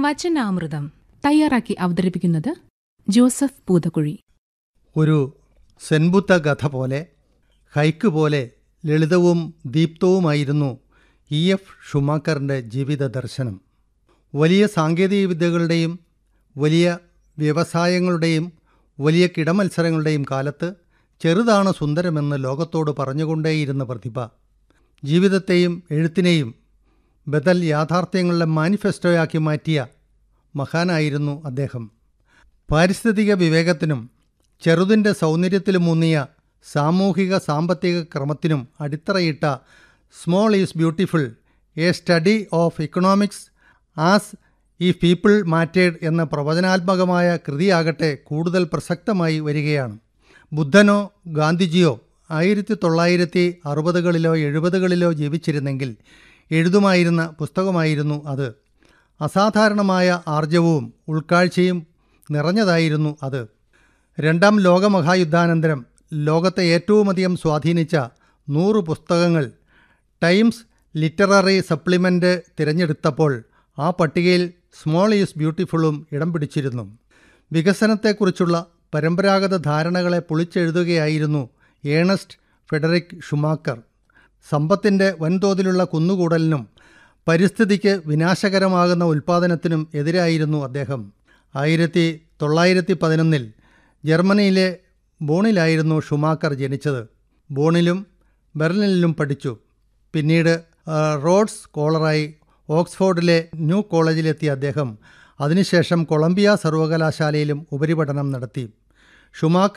വചനാമൃതം തയ്യാറാക്കി അവതരിപ്പിക്കുന്നത് ജോസഫ് പൂതക്കുഴി ഒരു സെൻബുത്ത കഥ പോലെ ഹൈക്ക് പോലെ ലളിതവും ദീപ്തവുമായിരുന്നു ഇ എഫ് ഷുമാക്കറിൻ്റെ ജീവിത ദർശനം വലിയ സാങ്കേതിക വിദ്യകളുടെയും വലിയ വ്യവസായങ്ങളുടെയും വലിയ കിടമത്സരങ്ങളുടെയും കാലത്ത് ചെറുതാണ് സുന്ദരമെന്ന് ലോകത്തോട് പറഞ്ഞുകൊണ്ടേയിരുന്ന പ്രതിഭ ജീവിതത്തെയും എഴുത്തിനെയും ബദൽ യാഥാർത്ഥ്യങ്ങളുടെ മാനിഫെസ്റ്റോയാക്കി മാറ്റിയ മഹാനായിരുന്നു അദ്ദേഹം പാരിസ്ഥിതിക വിവേകത്തിനും ചെറുതിൻ്റെ സൗന്ദര്യത്തിലുമൂന്നിയ സാമൂഹിക സാമ്പത്തിക ക്രമത്തിനും അടിത്തറയിട്ട small is beautiful a study of economics as if people mattered എന്ന പ്രവചനാത്മകമായ കൃതിയാകട്ടെ കൂടുതൽ പ്രസക്തമായി വരികയാണ് ബുദ്ധനോ ഗാന്ധിജിയോ ആയിരത്തി തൊള്ളായിരത്തി അറുപതുകളിലോ എഴുപതുകളിലോ ജീവിച്ചിരുന്നെങ്കിൽ എഴുതുമായിരുന്ന പുസ്തകമായിരുന്നു അത് അസാധാരണമായ ആർജവവും ഉൾക്കാഴ്ചയും നിറഞ്ഞതായിരുന്നു അത് രണ്ടാം ലോകമഹായുദ്ധാനന്തരം ലോകത്തെ ഏറ്റവുമധികം സ്വാധീനിച്ച നൂറ് പുസ്തകങ്ങൾ ടൈംസ് ലിറ്റററി സപ്ലിമെൻ്റ് തിരഞ്ഞെടുത്തപ്പോൾ ആ പട്ടികയിൽ സ്മോൾ ഈസ് ബ്യൂട്ടിഫുള്ളും ഇടം പിടിച്ചിരുന്നു വികസനത്തെക്കുറിച്ചുള്ള പരമ്പരാഗത ധാരണകളെ പൊളിച്ചെഴുതുകയായിരുന്നു ഏണസ്റ്റ് ഫെഡറിക് ഷുമാക്കർ സമ്പത്തിൻ്റെ വൻതോതിലുള്ള കുന്നുകൂടലിനും പരിസ്ഥിതിക്ക് വിനാശകരമാകുന്ന ഉൽപ്പാദനത്തിനും എതിരായിരുന്നു അദ്ദേഹം ആയിരത്തി തൊള്ളായിരത്തി പതിനൊന്നിൽ ജർമ്മനിയിലെ ബോണിലായിരുന്നു ഷുമാക്കർ ജനിച്ചത് ബോണിലും ബെർലിനിലും പഠിച്ചു പിന്നീട് ആ, റോഡ്സ് സ്കോളറായി ഓക്സ്ഫോർഡിലെ ന്യൂ കോളേജിലെത്തിയ അദ്ദേഹം അതിനുശേഷം കൊളംബിയ സർവകലാശാലയിലും ഉപരിപഠനം നടത്തി ഷുമാക്കർ